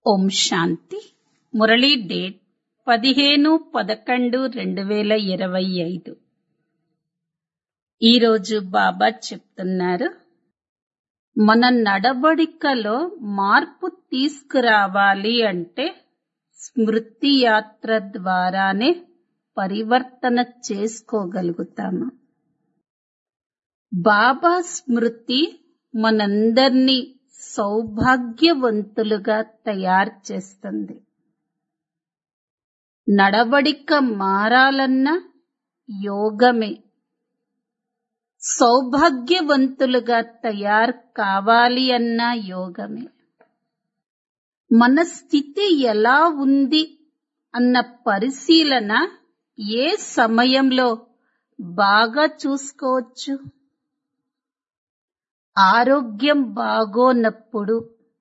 ఓం శాంతి Murali date పదిహేను పదకొండు రెండు వేల ఇరవై ఐదు ఈరోజు బాబా చెప్తున్నారు మన నడవడికలో మార్పు తీసుకురావాలి అంటే స్మృతి యాత్ర ద్వారానే పరివర్తన చేసుకోగలుగుతాము బాబా స్మృతి మనందర్నీ సౌభాగ్యవంతులుగా తయారు చేస్తుంది నడవడిక మారాలన్న యోగమే సౌభాగ్యవంతులుగా తయారు కావాలి అన్న యోగమే మన స్థితి ఎలా ఉంది అన్న పరిశీలన ఏ సమయంలో బాగా చూసుకోవచ్చు ఆరోగ్యం బాగోనప్పుడు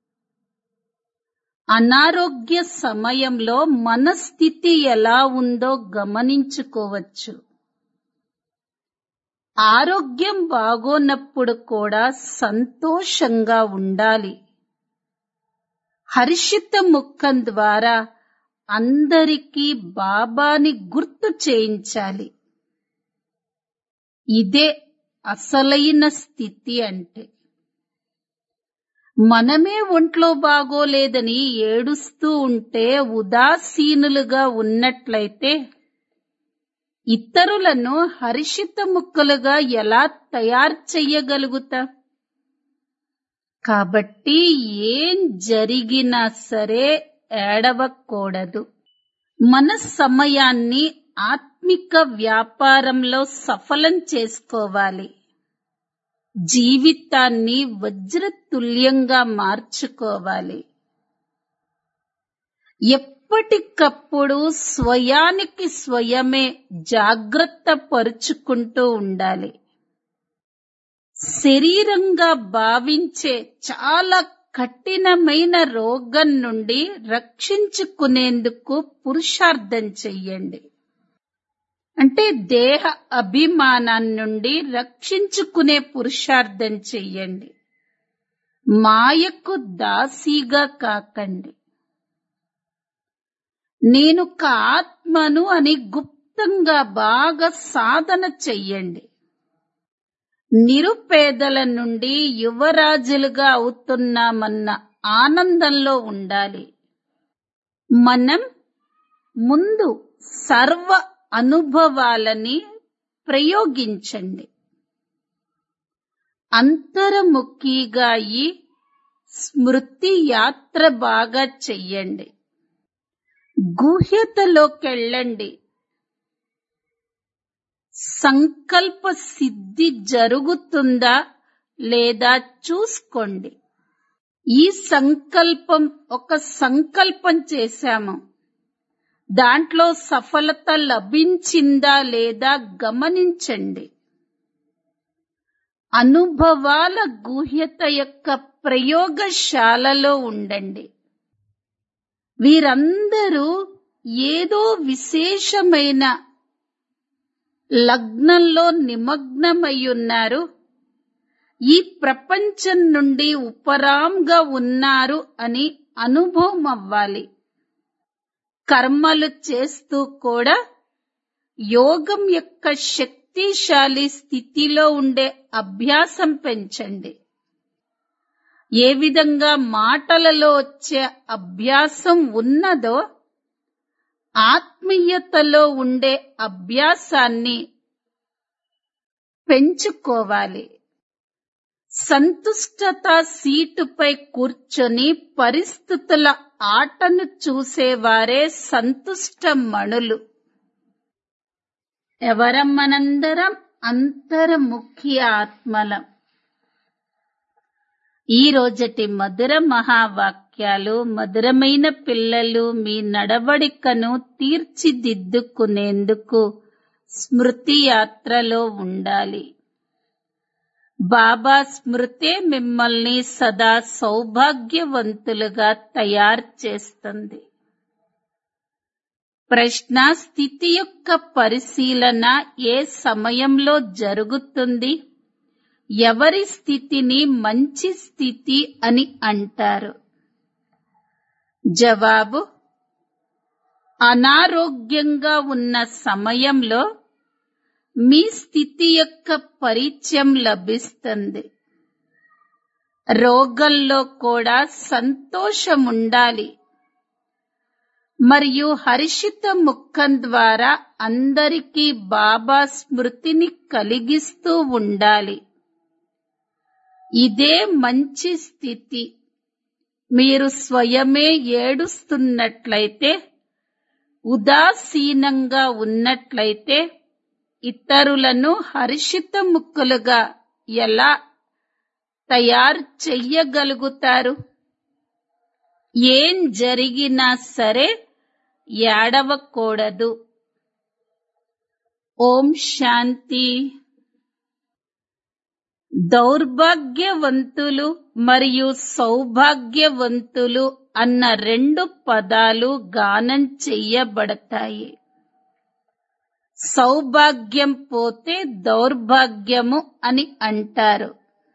అనారోగ్య సమయంలో మన స్థితి ఎలా ఉందో గమనించుకోవచ్చు ఆరోగ్యం బాగోనప్పుడు కూడా సంతోషంగా ఉండాలి హర్షిత ముఖం ద్వారా అందరికీ బాబాని గుర్తు చేయించాలి ఇదే అసలైన స్థితి అంటే మనమే ఒంట్లో బాగోలేదని ఏడుస్తూ ఉంటే ఉదాసీనులుగా ఉన్నట్లయితే ఇతరులను హర్షిత ముక్కలుగా ఎలా తయారు చెయ్యగలుగుతా కాబట్టి ఏం జరిగినా సరే ఏడవకూడదు మన సమయాన్ని ఆత్మిక వ్యాపారంలో సఫలం చేసుకోవాలి జీవితాన్ని వజ్రతుల్యంగా మార్చుకోవాలి ఎప్పటికప్పుడు స్వయానికి స్వయమే జాగ్రత్త పరుచుకుంటూ ఉండాలి శరీరంగా భావించే చాలా కఠినమైన రోగం నుండి రక్షించుకునేందుకు పురుషార్థం చెయ్యండి అంటే దేహ అభిమానాన్ని నుండి రక్షించుకునే పురుషార్థం చెయ్యండి మాయకు దాసీగా కాకండి నేను ఆత్మను అని గుప్తంగా బాగా సాధన చెయ్యండి నిరుపేదల నుండి యువరాజులుగా అవుతున్నామన్న ఆనందంలో ఉండాలి మనం ముందు సర్వ అనుభవాలని ప్రయోగించండి అంతర్ముఖిగా ఈ స్మృతి యాత్ర బాగా చెయ్యండి గుహ్యతలోకెళ్ళండి సంకల్ప సిద్ధి జరుగుతుందా లేదా చూసుకోండి ఈ సంకల్పం ఒక సంకల్పం చేశాము దాంట్లో సఫలత లభించిందా లేదా గమనించండి అనుభవాల గుహ్యత యొక్క ప్రయోగశాలలో ఉండండి వీరందరూ ఏదో విశేషమైన లగ్నంలో నిమగ్నమయ్యున్నారు ఈ ప్రపంచం నుండి ఉపరాంగా ఉన్నారు అని అనుభవం అవ్వాలి కర్మలు చేస్తూ కూడా యోగం యొక్క శక్తిశాలి స్థితిలో ఉండే అభ్యాసం పెంచండి ఏ విధంగా మాటలలో వచ్చే అభ్యాసం ఉన్నదో ఆత్మీయతలో ఉండే అభ్యాసాన్ని పెంచుకోవాలి సంతుష్టత సీటుపై కూర్చొని పరిస్థితుల ఆటను చూసేవారే సంతుష్ట మణులు ఎవరం మనందరం అంతర్ముఖ్య ఆత్మలం ఈ రోజటి మధుర మహావాక్యాలు మధురమైన పిల్లలు మీ నడవడికను తీర్చిదిద్దుకునేందుకు స్మృతి యాత్రలో ఉండాలి బాబా స్మృతే మిమ్మల్ని సదా సౌభాగ్యవంతులుగా తయారు చేస్తుంది ప్రశ్న స్థితి యొక్క పరిశీలన ఏ సమయంలో జరుగుతుంది ఎవరి స్థితిని మంచి స్థితి అని అంటారు జవాబు అనారోగ్యంగా ఉన్న సమయంలో మీ స్థితి యొక్క పరిచయం లభిస్తుంది రోగంలో కూడా సంతోషం ఉండాలి మరియు హర్షిత ముఖం ద్వారా అందరికీ బాబా స్మృతిని కలిగిస్తూ ఉండాలి ఇదే మంచి స్థితి మీరు స్వయమే ఏడుస్తున్నట్లయితే ఉదాసీనంగా ఉన్నట్లయితే ఇతరులను హర్షిత ముక్కులుగా ఎలా తయారు చెయ్యగలుగుతారు ఏం జరిగినా సరే ఏడవకూడదు ఓం శాంతి దౌర్భాగ్యవంతులు మరియు సౌభాగ్యవంతులు అన్న రెండు పదాలు గానం చెయ్యబడతాయి సౌభాగ్యం పోతే దౌర్భాగ్యము అని అంటారు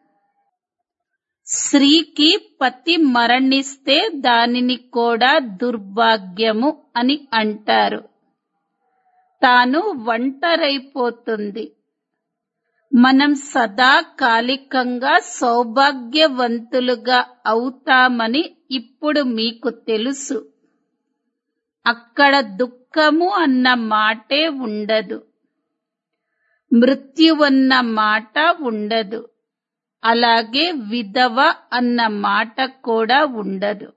స్త్రీకి పతి మరణిస్తే దానిని కూడా దుర్భాగ్యము అని అంటారు తాను ఒంటరైపోతుంది మనం సదాకాలికంగా సౌభాగ్యవంతులుగా అవుతామని ఇప్పుడు మీకు తెలుసు అక్కడ దుఃఖము అన్న మాటే ఉండదు మృత్యువన్న మాట ఉండదు అలాగే విధవ అన్న మాట కూడా ఉండదు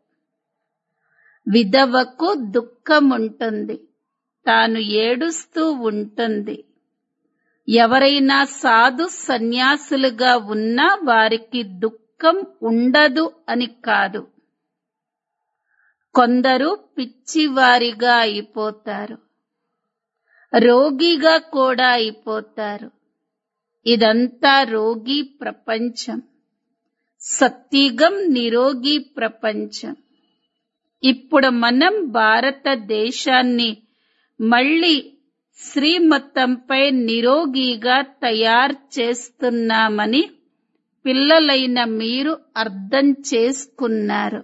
విధవకు దుఃఖముంటుంది తాను ఏడుస్తూ ఉంటుంది ఎవరైనా సాధు సన్యాసులుగా ఉన్నా వారికి దుఃఖం ఉండదు అని కాదు కొందరు పిచ్చివారిగా అయిపోతారు రోగిగా కూడా అయిపోతారు ఇదంతా రోగి ప్రపంచం సత్యుగం నిరోగి ప్రపంచం ఇప్పుడు మనం భారతదేశాన్ని మళ్ళీ శ్రీమతంపై నిరోగిగా తయారు చేస్తున్నామని పిల్లలైన మీరు అర్థం చేసుకున్నారు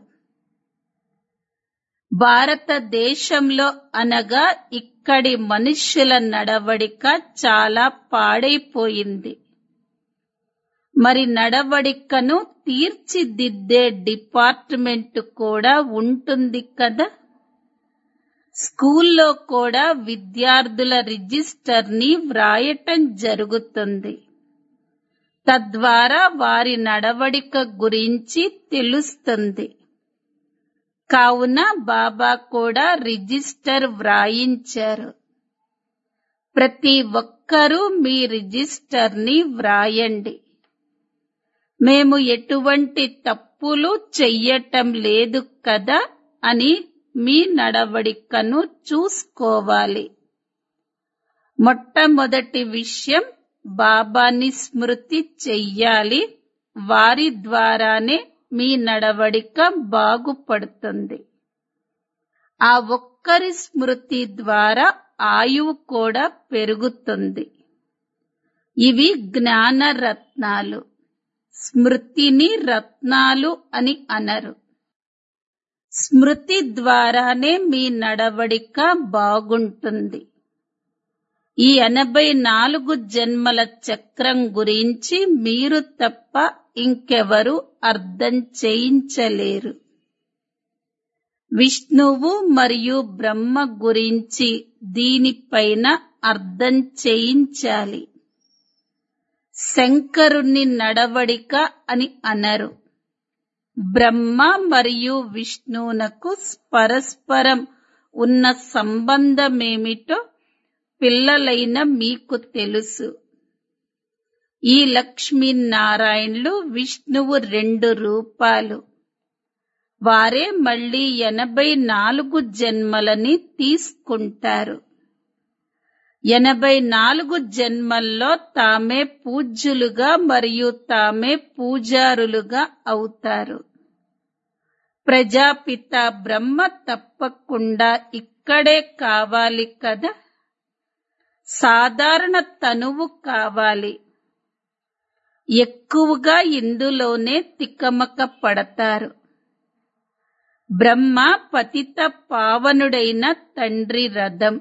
భారతదేశంలో అనగా ఇక్కడి మనుష్యుల నడవడిక చాలా పాడైపోయింది మరి నడవడికను తీర్చిదిద్దే డిపార్ట్మెంట్ కూడా ఉంటుంది కదా స్కూల్లో కూడా విద్యార్థుల రిజిస్టర్ ని వ్రాయటం జరుగుతుంది తద్వారా వారి నడవడిక గురించి తెలుస్తుంది కావున బాబా కూడా రిజిస్టర్ వ్రాయించారు ప్రతి ఒక్కరూ మీ రిజిస్టర్ ని వ్రాయండి మేము ఎటువంటి తప్పులు చెయ్యటం లేదు కదా అని మీ నడవడికను చూసుకోవాలి మొట్టమొదటి విషయం బాబాని స్మృతి చెయ్యాలి వారి ద్వారానే మీ నడవడిక బాగుపడుతుంది ఆ ఒక్కరి స్మృతి ద్వారా ఆయువు కూడా పెరుగుతుంది ఇవి జ్ఞాన రత్నాలు స్మృతిని రత్నాలు అని అనరు స్మృతి ద్వారానే మీ నడవడిక బాగుంటుంది ఈ ఎనభై నాలుగు జన్మల చక్రం గురించి మీరు తప్ప ఇంకెవరు అర్థం చేయించలేరు విష్ణువు మరియు బ్రహ్మ గురించి దీనిపైన అర్థం చేయించాలి శంకరుని నడవడిక అని అనరు బ్రహ్మ మరియు విష్ణువునకు పరస్పరం ఉన్న సంబంధమేమిటో పిల్లలైన మీకు తెలుసు ఈ లక్ష్మీనారాయణులు విష్ణువు రెండు రూపాలు వారే మళ్ళీ ఎనభై నాలుగు జన్మలని తీసుకుంటారు ఎనభై నాలుగు జన్మల్లో తామే పూజ్యులుగా మరియు తామే పూజారులుగా అవుతారు ప్రజాపిత బ్రహ్మ తప్పకుండా ఇక్కడే కావాలి కదా సాధారణ తనువు కావాలి ఎక్కువగా ఇందులోనే తికమక పడతారు బ్రహ్మ పతిత పావనుడైన తండ్రి రథం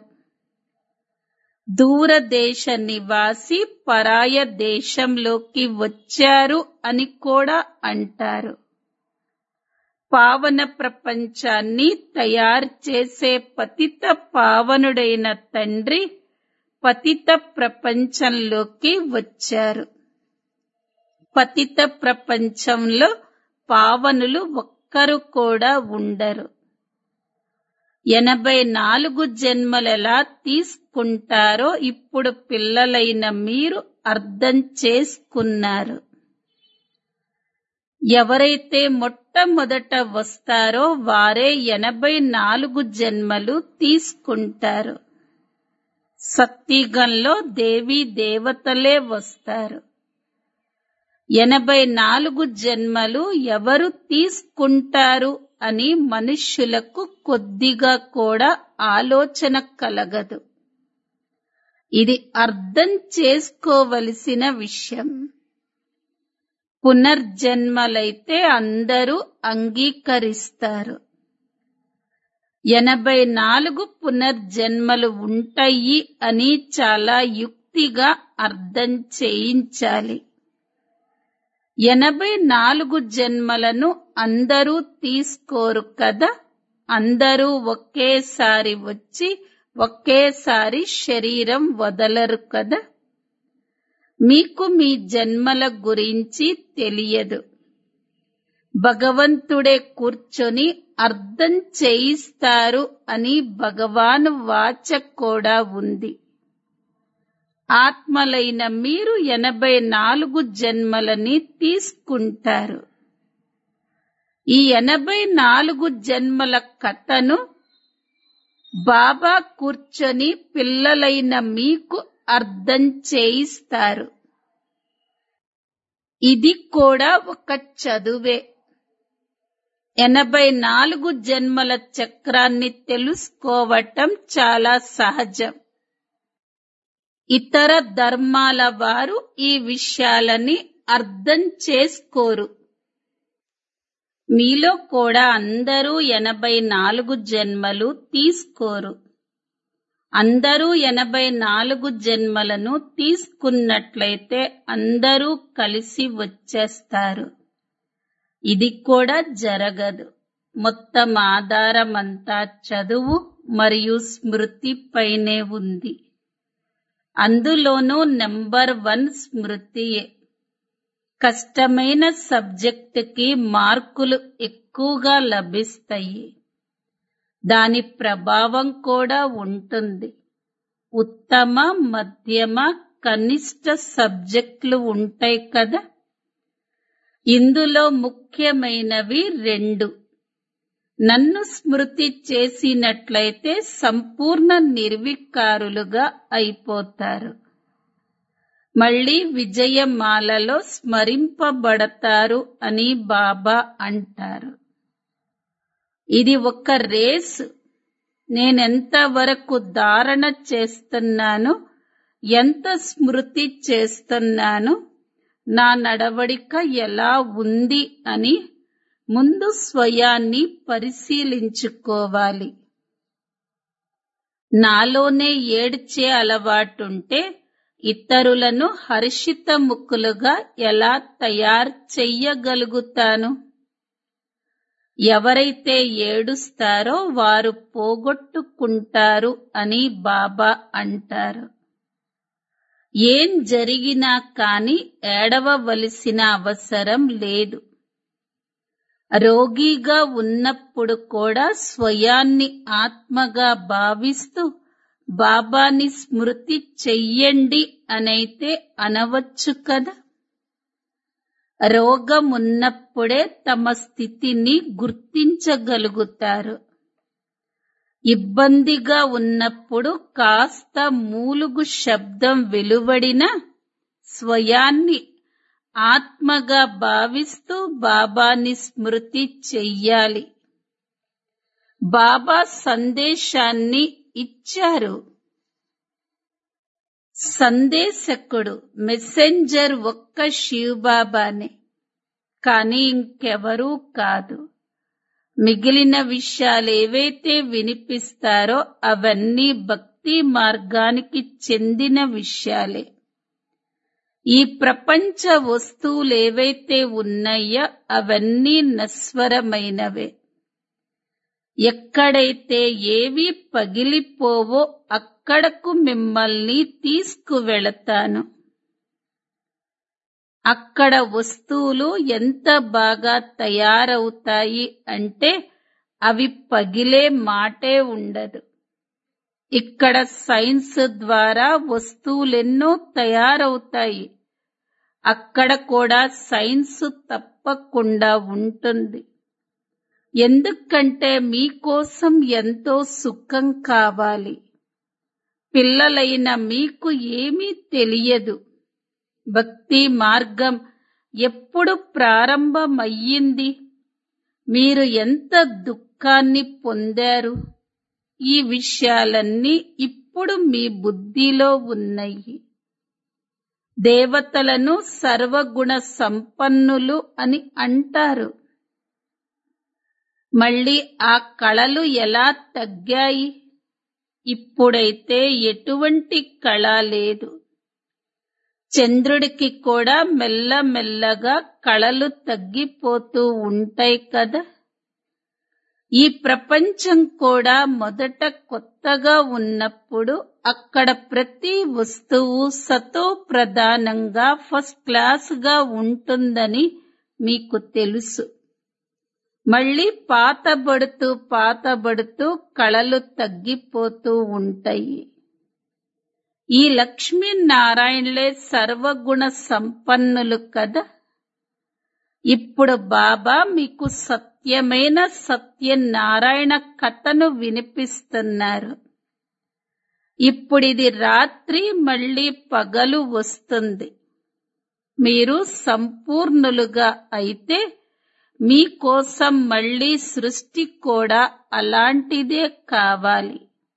దూరదేశ నివాసి పరాయ దేశంలోకి వచ్చారు అని కూడా అంటారు పావన ప్రపంచాన్ని తయారు చేసే పతిత పావనుడైన తండ్రి పతిత ప్రపంచంలోకి వచ్చారు పతిత ప్రపంచంలో పావనులు ఒక్కరు కూడా ఉండరు ఎనభై నాలుగు జన్మలెలా తీసుకుంటారో ఇప్పుడు పిల్లలైన మీరు అర్థం చేసుకున్నారు ఎవరైతే మొట్టమొదట వస్తారో వారే ఎనభై నాలుగు జన్మలు తీసుకుంటారు సత్తిగంలో దేవీ దేవతలే వస్తారు ఎనభై నాలుగు జన్మలు ఎవరు తీసుకుంటారు అని మనుష్యులకు కొద్దిగా కూడా ఆలోచన కలగదు ఇది అర్థం చేసుకోవలసిన విషయం పునర్జన్మలైతే అందరూ అంగీకరిస్తారు ఎనభై నాలుగు పునర్జన్మలు ఉంటాయి అని చాలా యుక్తిగా అర్థం చేయించాలి ఎనభై నాలుగు జన్మలను అందరూ తీసుకోరు కదా అందరూ ఒకేసారి వచ్చి ఒకేసారి శరీరం వదలరు కదా మీకు మీ జన్మల గురించి తెలియదు భగవంతుడే కూర్చొని అర్థం చేయిస్తారు అని భగవాను వాచ కూడా ఉంది ఆత్మలైన మీరు ఎనభై నాలుగు జన్మలని తీసుకుంటారు ఈ ఎనభై నాలుగు జన్మల కథను బాబా కూర్చొని పిల్లలైన మీకు అర్థం చేయిస్తారు ఇది కూడా ఒక చదువే ఎనభై నాలుగు జన్మల చక్రాన్ని తెలుసుకోవటం చాలా సహజం ఇతర ధర్మాల వారు ఈ విషయాలని అర్థం చేసుకోరు మీలో కూడా అందరూ ఎనభై నాలుగు జన్మలు తీసుకోరు అందరూ ఎనభై నాలుగు జన్మలను తీసుకున్నట్లయితే అందరూ కలిసి వచ్చేస్తారు ఇది కూడా జరగదు మొత్తం ఆధారమంతా చదువు మరియు స్మృతి పైనే ఉంది అందులోనూ నెంబర్ వన్ స్మృతియే కష్టమైన సబ్జెక్టుకి మార్కులు ఎక్కువగా లభిస్తాయి దాని ప్రభావం కూడా ఉంటుంది ఉత్తమ మధ్యమ కనిష్ట సబ్జెక్టులు ఉంటాయి కదా ఇందులో ముఖ్యమైనవి రెండు నన్ను స్మృతి చేసినట్లయితే సంపూర్ణ నిర్వికారులుగా అయిపోతారు మళ్ళీ విజయమాలలో స్మరింపబడతారు అని బాబా అంటారు ఇది ఒక రేసు నేనెంత వరకు ధారణ చేస్తున్నాను ఎంత స్మృతి చేస్తున్నాను నా నడవడిక ఎలా ఉంది అని ముందు స్వయాన్ని పరిశీలించుకోవాలి నాలోనే ఏడ్చే అలవాటుంటే ఇతరులను హర్షితముఖులుగా ఎలా తయారు చెయ్యగలుగుతాను ఎవరైతే ఏడుస్తారో వారు పోగొట్టుకుంటారు అని బాబా అంటారు ఏం జరిగినా కాని ఏడవవలసిన అవసరం లేదు రోగిగా ఉన్నప్పుడు కూడా స్వయాన్ని ఆత్మగా భావిస్తూ బాబాని స్మృతి చెయ్యండి అనైతే అనవచ్చు కదా రోగం ఉన్నప్పుడే తమ స్థితిని గుర్తించగలుగుతారు ఇబ్బందిగా ఉన్నప్పుడు కాస్త మూలుగు శబ్దం వెలువడిన స్వయాన్ని ఆత్మగా భావిస్తూ బాబాని స్మృతి చెయ్యాలి బాబా సందేశాన్ని ఇచ్చారు సందేశకుడు మెసెంజర్ ఒక్క శివబాబానే కాని ఇంకెవరూ కాదు మిగిలిన విషయాలు ఏవైతే వినిపిస్తారో అవన్నీ భక్తి మార్గానికి చెందిన విషయాలే ఈ ప్రపంచ వస్తువులు ఏవైతే ఉన్నాయో అవన్నీ నశ్వరమైనవే ఎక్కడైతే ఏవి పగిలిపోవో అక్కడకు మిమ్మల్ని తీసుకువెళతాను అక్కడ వస్తువులు ఎంత బాగా తయారవుతాయి అంటే అవి పగిలే మాటే ఉండదు ఇక్కడ సైన్స్ ద్వారా వస్తువులెన్నో తయారవుతాయి అక్కడ కూడా సైన్స్ తప్పకుండా ఉంటుంది ఎందుకంటే మీకోసం ఎంతో సుఖం కావాలి పిల్లలైన మీకు ఏమీ తెలియదు భక్తి మార్గం ఎప్పుడు ప్రారంభమయ్యింది మీరు ఎంత దుఃఖాన్ని పొందారు ఈ విషయాలన్నీ ఇప్పుడు మీ బుద్ధిలో ఉన్నాయి దేవతలను సర్వగుణ సంపన్నులు అని అంటారు మళ్ళీ ఆ కళలు ఎలా తగ్గాయి ఇప్పుడైతే ఎటువంటి కళ లేదు చంద్రుడికి కూడా మెల్లమెల్లగా కళలు తగ్గిపోతూ ఉంటాయి కదా ఈ ప్రపంచం కూడా మొదట కొత్తగా ఉన్నప్పుడు అక్కడ ప్రతి వస్తువు సతో ప్రధానంగా ఫస్ట్ క్లాస్ గా ఉంటుందని మీకు తెలుసు మళ్ళీ పాతబడుతూ పాతబడుతూ కళలు తగ్గిపోతూ ఉంటాయి ఈ లక్ష్మీనారాయణలే సర్వగుణ సంపన్నులు కదా ఇప్పుడు బాబా మీకు సత్యమైన సత్యనారాయణ కథను వినిపిస్తున్నారు ఇప్పుడిది రాత్రి మళ్ళీ పగలు వస్తుంది మీరు సంపూర్ణులుగా అయితే మీకోసం మళ్ళీ సృష్టి కూడా అలాంటిదే కావాలి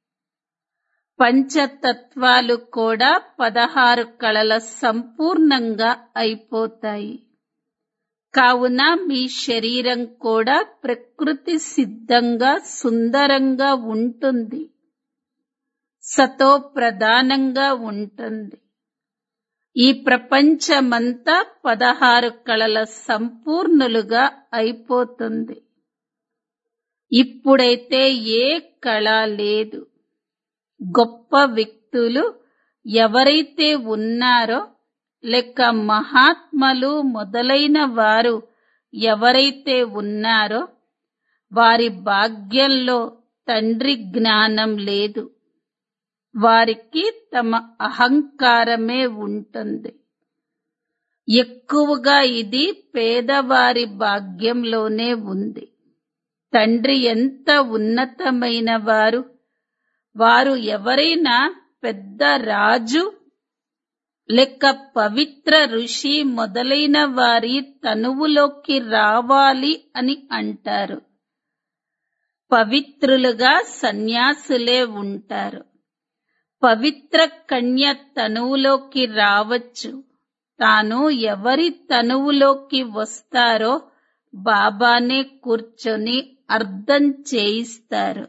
పంచతత్వాలు కూడా పదహారు కళల సంపూర్ణంగా అయిపోతాయి కావున మీ శరీరం కూడా ప్రకృతి సిద్ధంగా సుందరంగా ఉంటుంది సతో ప్రధానంగా ఉంటుంది ఈ ప్రపంచమంతా పదహారు కళల సంపూర్ణులుగా అయిపోతుంది ఇప్పుడైతే ఏ కళ లేదు గొప్ప వ్యక్తులు ఎవరైతే ఉన్నారో లేక మహాత్మలు మొదలైన వారు ఎవరైతే ఉన్నారో వారి భాగ్యంలో తండ్రి జ్ఞానం లేదు వారికి తమ అహంకారమే ఉంటుంది ఎక్కువగా ఇది పేదవారి భాగ్యంలోనే ఉంది తండ్రి ఎంత ఉన్నతమైన వారు వారు ఎవరైనా పెద్ద రాజు లెక్క పవిత్ర ఋషి మొదలైన వారి తనువులోకి రావాలి అని అంటారు పవిత్రులుగా సన్యాసులే ఉంటారు పవిత్ర కన్య తనువులోకి రావచ్చు తాను ఎవరి తనువులోకి వస్తారో బాబానే కూర్చొని అర్థం చేయిస్తారు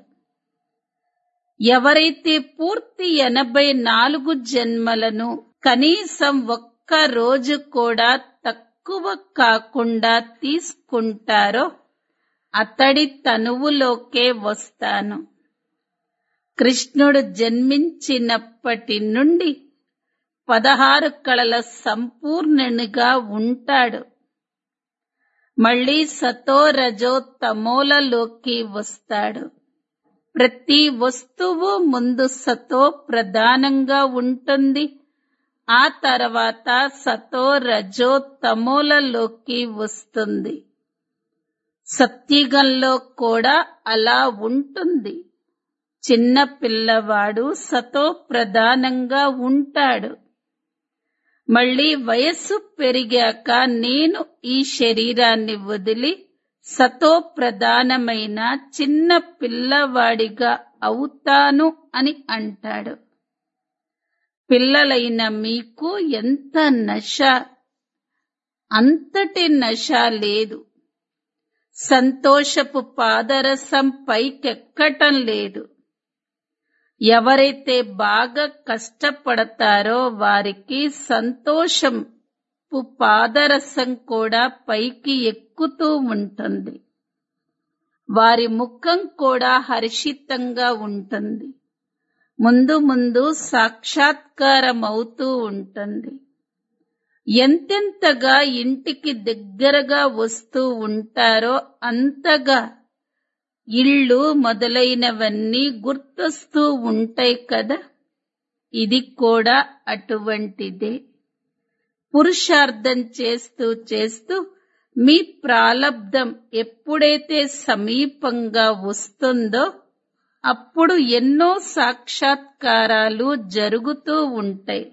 ఎవరైతే పూర్తి ఎనభై నాలుగు జన్మలను కనీసం ఒక్క రోజు కూడా తక్కువ కాకుండా తీసుకుంటారో అతడి తనువులోకే వస్తాను కృష్ణుడు జన్మించినప్పటి నుండి పదహారు కళల సంపూర్ణునిగా ఉంటాడు మళ్ళీ సతో రజో తమోలలోకి వస్తాడు ప్రతి వస్తువు ముందు సతో ప్రధానంగా ఉంటుంది ఆ తర్వాత సతో రజో తమోలలోకి వస్తుంది సత్యుగంలో కూడా అలా ఉంటుంది చిన్న పిల్లవాడు సతో ప్రధానంగా ఉంటాడు మళ్ళీ వయస్సు పెరిగాక నేను ఈ శరీరాన్ని వదిలి సతో ప్రధానమైన చిన్న పిల్లవాడిగా అవుతాను అని అంటాడు పిల్లలైన మీకు ఎంత నశ అంతటి నశ లేదు సంతోషపు పాదరసం పైకెక్కటం లేదు ఎవరైతే బాగా కష్టపడతారో వారికి సంతోషపు పాదరసం కూడా పైకి ఎక్కుతూ ఉంటుంది వారి ముఖం కూడా హర్షితంగా ఉంటుంది ముందు ముందు సాక్షాత్కారం అవుతూ ఉంటుంది ఎంతెంతగా ఇంటికి దగ్గరగా వస్తూ ఉంటారో అంతగా ఇళ్ళు మొదలైనవన్నీ గుర్తొస్తూ ఉంటాయి కదా ఇది కూడా అటువంటిదే పురుషార్థం చేస్తూ చేస్తూ మీ ప్రాలబ్ధం ఎప్పుడైతే సమీపంగా వస్తుందో అప్పుడు ఎన్నో సాక్షాత్కారాలు జరుగుతూ ఉంటాయి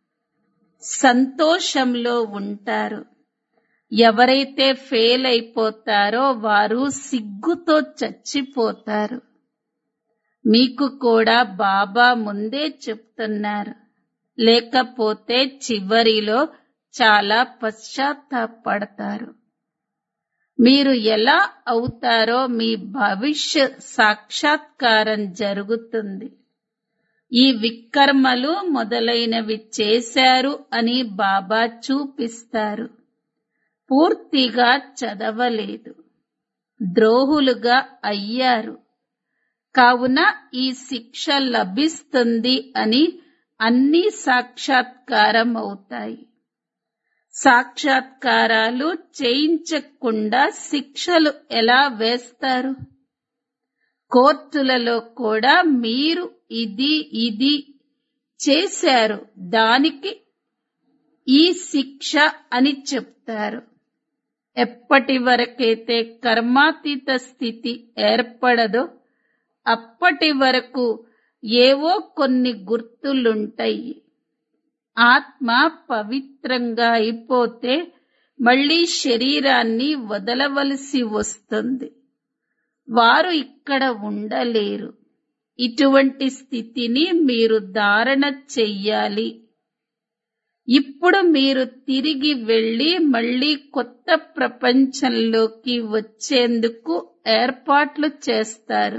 సంతోషంలో ఉంటారు ఎవరైతే ఫెయిల్ అయిపోతారో వారు సిగ్గుతో చచ్చిపోతారు మీకు కూడా బాబా ముందే చెప్తున్నారు లేకపోతే చివరిలో చాలా పశ్చాత్తాపడతారు మీరు ఎలా అవుతారో మీ భవిష్య సాక్షాత్కారం జరుగుతుంది ఈ వికర్మలు మొదలైనవి చేశారు అని బాబా చూపిస్తారు పూర్తిగా చదవలేదు ద్రోహులుగా అయ్యారు కావున ఈ శిక్ష లభిస్తుంది అని అన్ని సాక్షాత్కారం అవుతాయి సాక్షాత్కారాలు చేయించకుండా శిక్షలు ఎలా వేస్తారు కోర్టులలో కూడా మీరు ఇది ఇది చేశారు దానికి ఈ శిక్ష అని చెప్తారు ఎప్పటి వరకైతే కర్మాతీత స్థితి ఏర్పడదో అప్పటి వరకు ఏవో కొన్ని గుర్తులుంటాయి ఆత్మ పవిత్రంగా అయిపోతే మళ్ళీ శరీరాన్ని వదలవలసి వస్తుంది వారు ఇక్కడ ఉండలేరు ఇటువంటి స్థితిని మీరు ధారణ చెయ్యాలి ఇప్పుడు మీరు తిరిగి వెళ్ళి మళ్ళీ కొత్త ప్రపంచంలోకి వచ్చేందుకు ఏర్పాట్లు చేస్తారు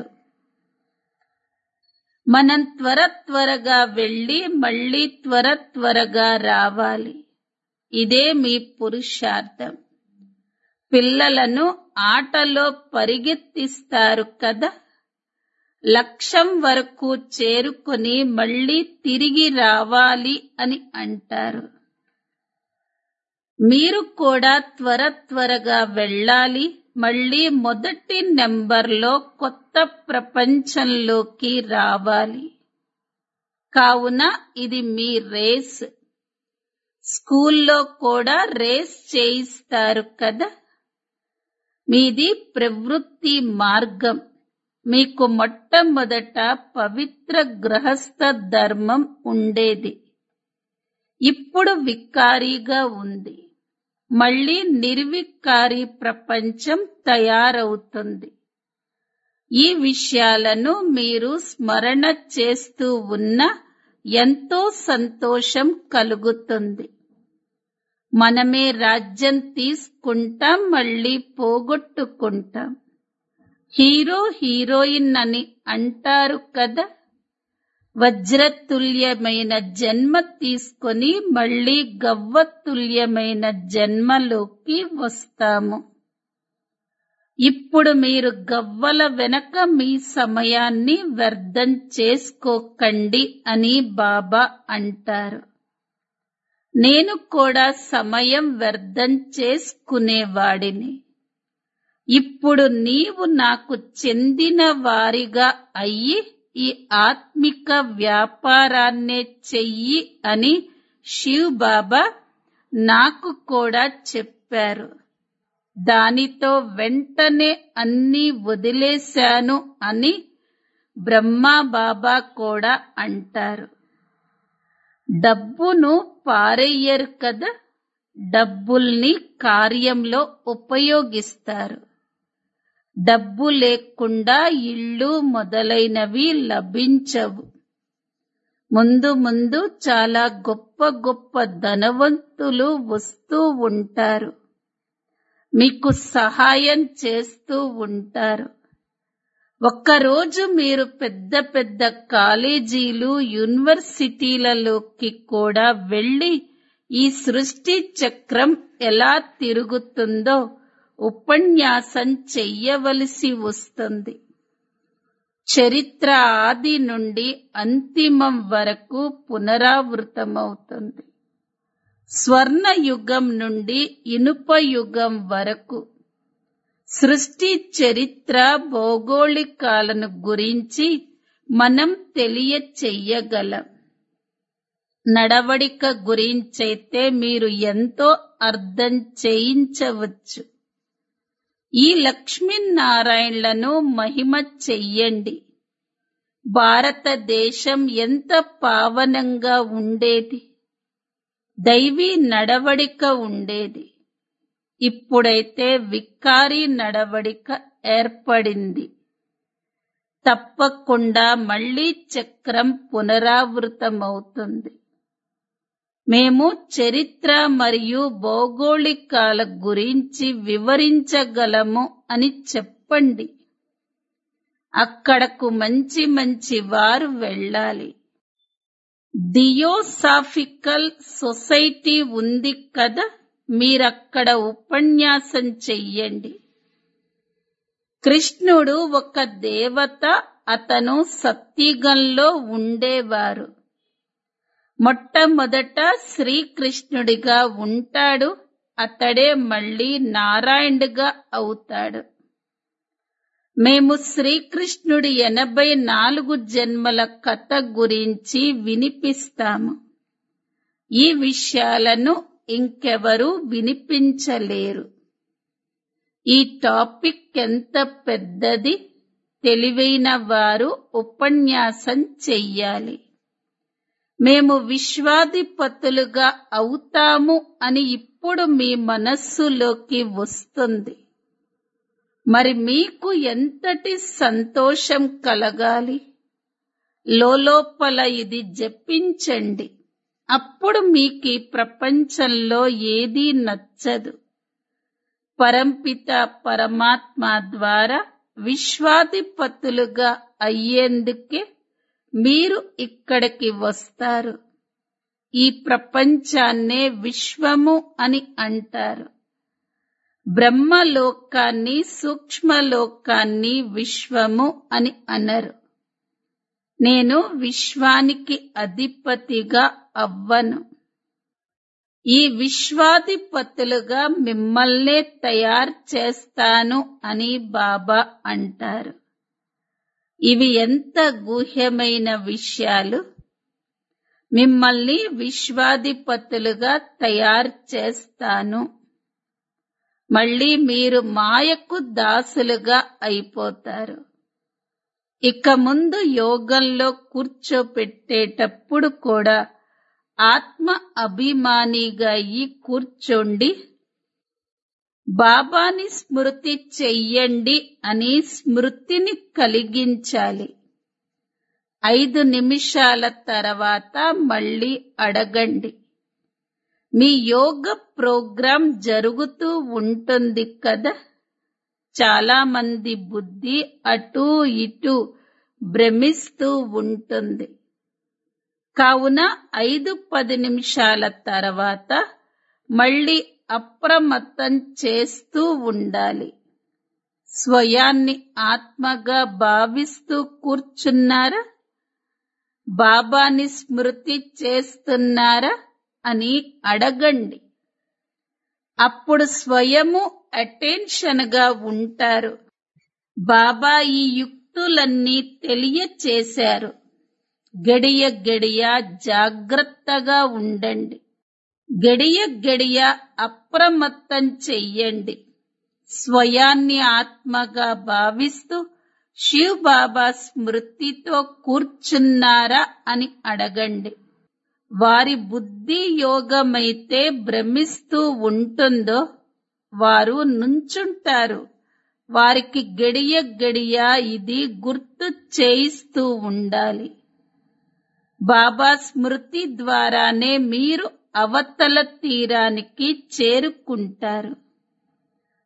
మనం త్వర త్వరగా వెళ్ళి మళ్ళీ త్వర త్వరగా రావాలి ఇదే మీ పురుషార్థం పిల్లలను ఆటలో పరిగెత్తిస్తారు కదా లక్ష్యం వరకు చేరుకొని మళ్ళీ తిరిగి రావాలి అని అంటారు మీరు కూడా త్వర త్వరగా వెళ్ళాలి మళ్ళీ మొదటి నెంబర్లో కొత్త ప్రపంచంలోకి రావాలి కావున ఇది మీ రేస్ స్కూల్లో కూడా రేస్ చేయిస్తారు కదా మీది ప్రవృత్తి మార్గం మీకు మొట్టమొదట పవిత్ర గృహస్థ ధర్మం ఉండేది ఇప్పుడు వికారీగా ఉంది మళ్ళీ నిర్వికారి ప్రపంచం తయారవుతుంది ఈ విషయాలను మీరు స్మరణ చేస్తూ ఉన్న ఎంతో సంతోషం కలుగుతుంది మనమే రాజ్యం తీసుకుంటాం మళ్ళీ పోగొట్టుకుంటాం హీరో హీరోయిన్ అని అంటారు కదా వజ్రతుల్యమైన జన్మ తీసుకొని మళ్ళీ గవ్వతుల్యమైన జన్మలోకి వస్తాము ఇప్పుడు మీరు గవ్వల వెనక మీ సమయాన్ని వ్యర్థం చేసుకోకండి అని బాబా అంటారు నేను కూడా సమయం వ్యర్థం చేసుకునేవాడిని ఇప్పుడు నీవు నాకు చెందిన వారిగా అయ్యి ఈ ఆత్మిక వ్యాపారాన్నే చెయ్యి అని శివ్ బాబా నాకు కూడా చెప్పారు దానితో వెంటనే అన్నీ వదిలేశాను అని బ్రహ్మా బాబా కూడా అంటారు డబ్బును పారేయ్యరు కదా డబ్బుల్ని కార్యంలో ఉపయోగిస్తారు డబ్బు లేకుండా ఇళ్ళు మొదలైనవి లభించవు ముందు ముందు చాలా గొప్ప గొప్ప ధనవంతులు వస్తూ ఉంటారు మీకు సహాయం చేస్తూ ఉంటారు ఒక్కరోజు మీరు పెద్ద పెద్ద కాలేజీలు యూనివర్సిటీలలోకి కూడా వెళ్ళి ఈ సృష్టి చక్రం ఎలా తిరుగుతుందో ఉపన్యాసం చెయ్యవలసి వస్తుంది చరిత్ర ఆది నుండి అంతిమం వరకు పునరావృతమవుతుంది స్వర్ణ యుగం నుండి ఇనుప యుగం వరకు సృష్టి చరిత్ర భౌగోళికాలను గురించి మనం తెలియచెయ్యగలం నడవడిక గురించైతే మీరు ఎంతో అర్థం చేయించవచ్చు ఈ లక్ష్మీనారాయణలను మహిమ చెయ్యండి భారతదేశం ఎంత పావనంగా ఉండేది దైవీ నడవడిక ఉండేది ఇప్పుడైతే వికారి నడవడిక ఏర్పడింది తప్పకుండా మళ్ళీ చక్రం పునరావృతమవుతుంది మేము చరిత్ర మరియు భౌగోళికాల గురించి వివరించగలము అని చెప్పండి అక్కడకు మంచి మంచి వారు వెళ్ళాలి థియోసాఫికల్ సొసైటీ ఉంది కదా మీరక్కడ ఉపన్యాసం చెయ్యండి కృష్ణుడు ఒక దేవత అతను సత్యుగంలో ఉండేవారు మొట్టమొదట శ్రీకృష్ణుడిగా ఉంటాడు అతడే మళ్ళీ నారాయణుడిగా అవుతాడు మేము శ్రీకృష్ణుడి ఎనభై నాలుగు జన్మల కథ గురించి వినిపిస్తాము ఈ విషయాలను ఇంకెవరూ వినిపించలేరు ఈ టాపిక్ ఎంత పెద్దది తెలివైన వారు ఉపన్యాసం చెయ్యాలి మేము విశ్వాధిపతులుగా అవుతాము అని ఇప్పుడు మీ మనస్సులోకి వస్తుంది మరి మీకు ఎంతటి సంతోషం కలగాలి లోపల ఇది జపించండి అప్పుడు మీకు ఈ ప్రపంచంలో ఏదీ నచ్చదు పరంపిత పరమాత్మ ద్వారా విశ్వాధిపతులుగా అయ్యేందుకే మీరు ఇక్కడికి వస్తారు ఈ ప్రపంచాన్నే విశ్వము అని అంటారు బ్రహ్మలోకాన్ని సూక్ష్మలోకాన్ని విశ్వము అని అనరు నేను విశ్వానికి అధిపతిగా అవ్వను ఈ విశ్వాధిపతులుగా మిమ్మల్నే తయారు చేస్తాను అని బాబా అంటారు ఇవి ఎంత గుహ్యమైన విషయాలు మిమ్మల్ని విశ్వాధిపతులుగా తయారు చేస్తాను మళ్ళీ మీరు మాయకు దాసులుగా అయిపోతారు ఇక ముందు యోగంలో కూర్చోపెట్టేటప్పుడు కూడా ఆత్మ అభిమానిగా అయి కూర్చోండి బాబాని స్మృతి చెయ్యండి అని స్మృతిని కలిగించాలి ఐదు నిమిషాల తర్వాత మళ్ళీ అడగండి మీ యోగ ప్రోగ్రాం జరుగుతూ ఉంటుంది కదా చాలా మంది బుద్ధి అటూ ఇటూ భ్రమిస్తూ ఉంటుంది కావున ఐదు పది నిమిషాల తర్వాత మళ్ళీ అప్రమత్తం చేస్తూ ఉండాలి స్వయాన్ని ఆత్మగా భావిస్తూ కూర్చున్నారా బాబాని స్మృతి చేస్తున్నారా అని అడగండి అప్పుడు స్వయము అటెన్షన్ గా ఉంటారు బాబా ఈ యుక్తులన్నీ తెలియచేశారు గడియ గడియ జాగ్రత్తగా ఉండండి గడియ గడియ అప్రమత్తం చెయ్యండి స్వయాన్ని ఆత్మగా భావిస్తూ శివ్ బాబా స్మృతితో కూర్చున్నారా అని అడగండి వారి బుద్ధి యోగమైతే భ్రమిస్తూ ఉంటుందో వారు నుంచుంటారు వారికి గడియ గడియ ఇది గుర్తు చేయిస్తూ ఉండాలి బాబా స్మృతి ద్వారానే మీరు అవతల తీరానికి చేరుకుంటారు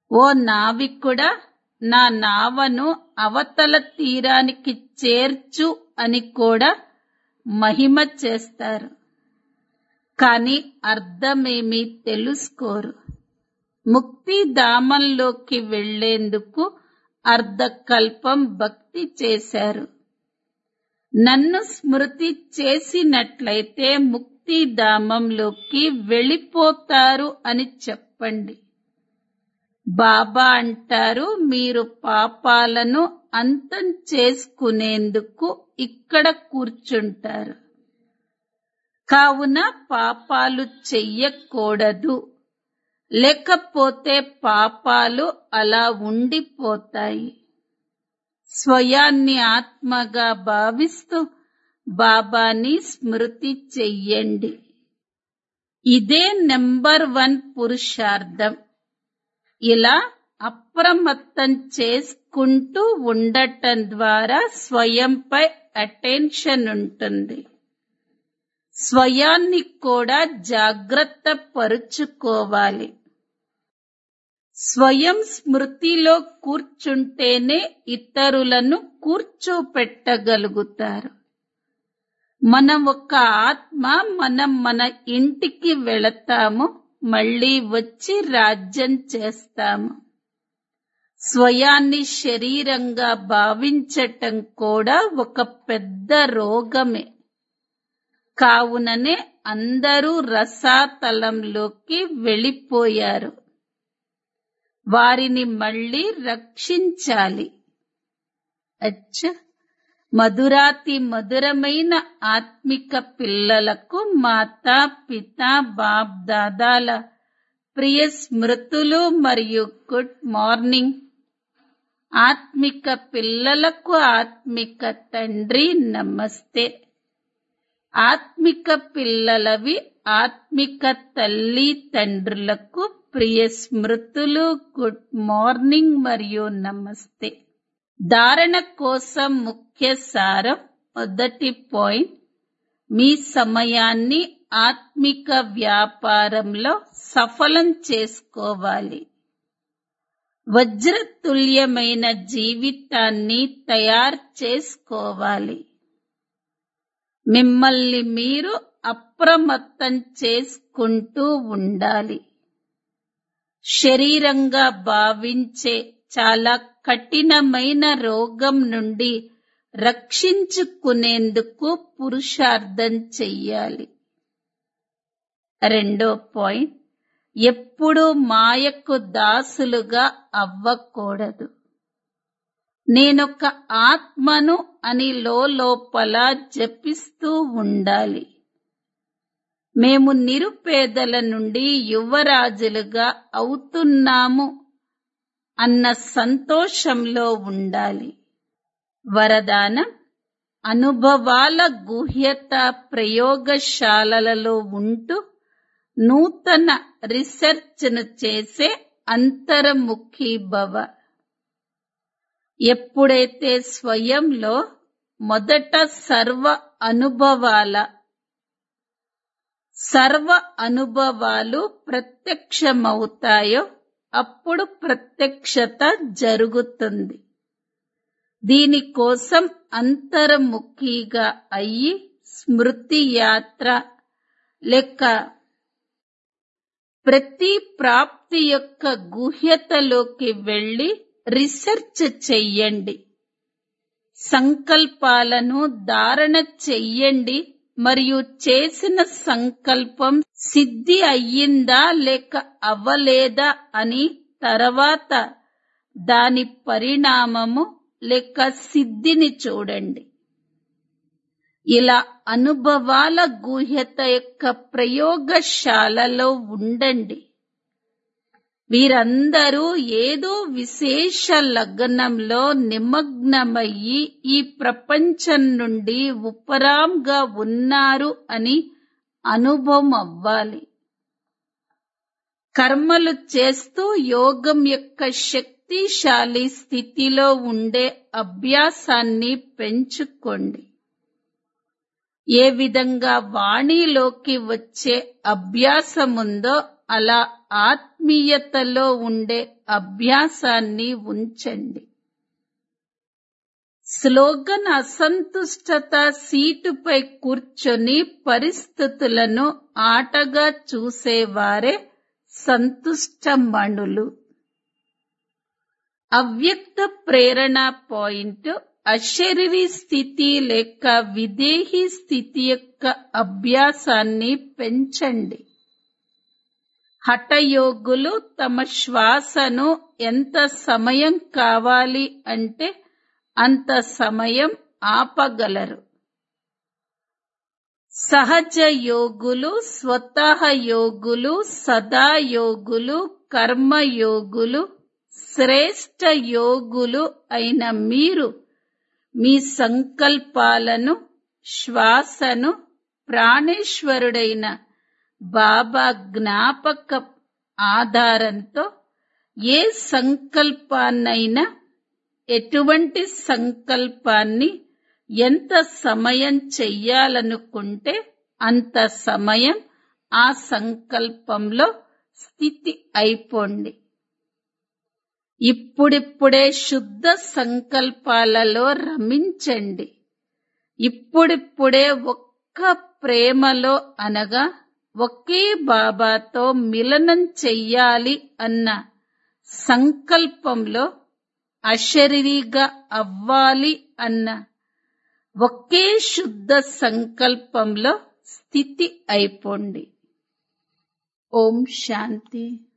ఓ నావికుడా నా నావను అవతల తీరానికి చేర్చు అని కూడా మహిమ చేస్తారు కాని అర్థమేమీ తెలుసుకోరు ముక్తిధామంలోకి వెళ్లేందుకు అర్ధకల్పం భక్తి చేశారు నన్ను స్మృతి చేసినట్లయితే ముక్తిధామంలోకి వెళ్ళిపోతారు అని చెప్పండి బాబా అంటారు మీరు పాపాలను అంతం చేసుకునేందుకు ఇక్కడ కూర్చుంటారు కావున పాపాలు చెయ్యకూడదు లేకపోతే పాపాలు అలా ఉండిపోతాయి స్వయాన్ని ఆత్మగా భావిస్తూ బాబాని స్మృతి చెయ్యండి ఇదే నెంబర్ వన్ పురుషార్థం ఇలా అప్రమత్తం చేసుకుంటూ ఉండటం ద్వారా స్వయంపై అటెన్షన్ ఉంటుంది స్వయాన్ని కూడా జాగ్రత్త పరుచుకోవాలి స్వయం స్మృతిలో కూర్చుంటేనే ఇతరులను కూర్చోపెట్టగలుగుతారు మనం ఒక ఆత్మ మనం మన ఇంటికి వెళతాము మళ్ళీ వచ్చి రాజ్యం చేస్తాము స్వయాన్ని శరీరంగా భావించటం కూడా ఒక పెద్ద రోగమే కావుననే అందరూ రసాతలంలోకి వెళ్ళిపోయారు వారిని మళ్ళీ రక్షించాలి అచ్చ మధురాతి మధురమైన ఆత్మిక పిల్లలకు మాతా పిత బాప్ దాదాల ప్రియ స్మృతులు మరియు గుడ్ మార్నింగ్ ఆత్మిక పిల్లలకు ఆత్మిక తండ్రి నమస్తే ఆత్మిక పిల్లలవి ఆత్మిక తల్లి తండ్రులకు ప్రియ స్మృతులు గుడ్ మార్నింగ్ మరియు నమస్తే ధారణ కోసం ముఖ్య సారం మొదటి పాయింట్ మీ సమయాన్ని ఆత్మిక వ్యాపారంలో సఫలం చేసుకోవాలి వజ్రతుల్యమైన జీవితాన్ని తయారు చేసుకోవాలి మిమ్మల్ని మీరు అప్రమత్తం చేసుకుంటూ ఉండాలి శరీరంగా భావించే చాలా కఠినమైన రోగం నుండి రక్షించుకునేందుకు పురుషార్థం చెయ్యాలి రెండో పాయింట్ ఎప్పుడు మాయకు దాసులుగా అవ్వకూడదు నేనొక ఆత్మను అని లోపల జపిస్తూ ఉండాలి మేము నిరుపేదల నుండి యువరాజులుగా అవుతున్నాము అన్న సంతోషంలో ఉండాలి వరదానం అనుభవాల గుహ్యత ప్రయోగశాలలలో ఉంటూ నూతన రీసెర్చ్ను చేసే అంతర్ముఖి భవ ఎప్పుడైతే స్వయంలో మొదట సర్వ అనుభవాల సర్వ అనుభవాలు ప్రత్యక్షమవుతాయో అప్పుడు ప్రత్యక్షత జరుగుతుంది దీనికోసం అంతర్ముఖిగా అయ్యి స్మృతి యాత్ర లెక్క ప్రతి ప్రాప్తి యొక్క గుహ్యతలోకి వెళ్లి రీసెర్చ్ చెయ్యండి సంకల్పాలను ధారణ చెయ్యండి మరియు చేసిన సంకల్పం సిద్ధి అయ్యిందా లేక అవ్వలేదా అని తర్వాత దాని పరిణామము లేక సిద్ధిని చూడండి ఇలా అనుభవాల గుహ్యత యొక్క ప్రయోగశాలలో ఉండండి వీరందరూ ఏదో విశేష లగ్నంలో నిమగ్నమయ్యి ఈ ప్రపంచం నుండి ఉపరాంగా ఉన్నారు అని అనుభవం అవ్వాలి కర్మలు చేస్తూ యోగం యొక్క శక్తిశాలి స్థితిలో ఉండే అభ్యాసాన్ని పెంచుకోండి ఏ విధంగా వాణిలోకి వచ్చే అభ్యాసముందో అలా ఆత్మీయతలో ఉండే అభ్యాసాన్ని ఉంచండి స్లోగన్ అసంతుష్టత సీటుపై కూర్చొని పరిస్థితులను ఆటగా చూసేవారే సంతుష్టమణులు అవ్యక్త ప్రేరణ పాయింట్ అశరీరి స్థితి లేక విదేహీ స్థితి యొక్క అభ్యాసాన్ని పెంచండి హఠయోగులు తమ శ్వాసను ఎంత సమయం కావాలి అంటే అంత సమయం ఆపగలరు సహజ యోగులు స్వతహ యోగులు సదా యోగులు కర్మయోగులు శ్రేష్ఠ యోగులు అయిన మీరు మీ సంకల్పాలను శ్వాసను ప్రాణేశ్వరుడైన బాబా జ్ఞాపక ఆధారంతో ఏ సంకల్పాన్నైనా ఎటువంటి సంకల్పాన్ని ఎంత సమయం చెయ్యాలనుకుంటే అంత సమయం ఆ సంకల్పంలో స్థితి అయిపోండి ఇప్పుడిప్పుడే శుద్ధ సంకల్పాలలో రమించండి ఇప్పుడిప్పుడే ఒక్క ప్రేమలో అనగా ఒకే బాబాతో మిలనం చెయ్యాలి అన్న సంకల్పంలో అశరీరిగా అవ్వాలి అన్న ఒకే శుద్ధ సంకల్పంలో స్థితి అయిపోండి ఓం శాంతి